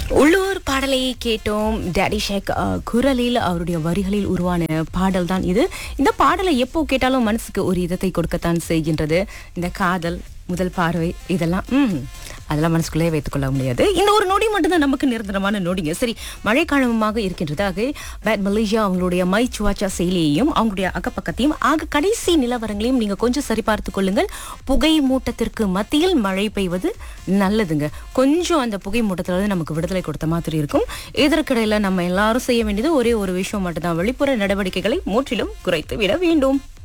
உள்ளூர் பாடலை கேட்டோம் டேடி ஷேக் அஹ், குரலில் அவருடைய வரிகளில் உருவான பாடல் தான் இது இந்த பாடலை எப்போ கேட்டாலும் மனசுக்கு ஒரு இதத்தை கொடுக்கத்தான் செய்கின்றது இந்த காதல் முதல் பார்வை இதெல்லாம் ம் அதெல்லாம் மனசுக்குள்ளே வைத்துக் கொள்ள முடியாது இந்த ஒரு நொடி மட்டும்தான் நமக்கு நிரந்தரமான நொடிங்க சரி மழைக்காலமாக இருக்கின்றது ஆக பேட் மலேசியா அவங்களுடைய மை சுவாச்சா செயலியையும் அவங்களுடைய அக்கப்பக்கத்தையும் ஆக கடைசி நிலவரங்களையும் நீங்க கொஞ்சம் சரி பார்த்து கொள்ளுங்கள் புகை மூட்டத்திற்கு மத்தியில் மழை பெய்வது நல்லதுங்க கொஞ்சம் அந்த புகை மூட்டத்துல இருந்து நமக்கு விடுதலை கொடுத்த மாதிரி இருக்கும் இதற்கிடையில நம்ம எல்லாரும் செய்ய வேண்டியது ஒரே ஒரு விஷயம் மட்டும்தான் வெளிப்புற நடவடிக்கைகளை முற்றிலும் குறைத்து விட வேண்டும்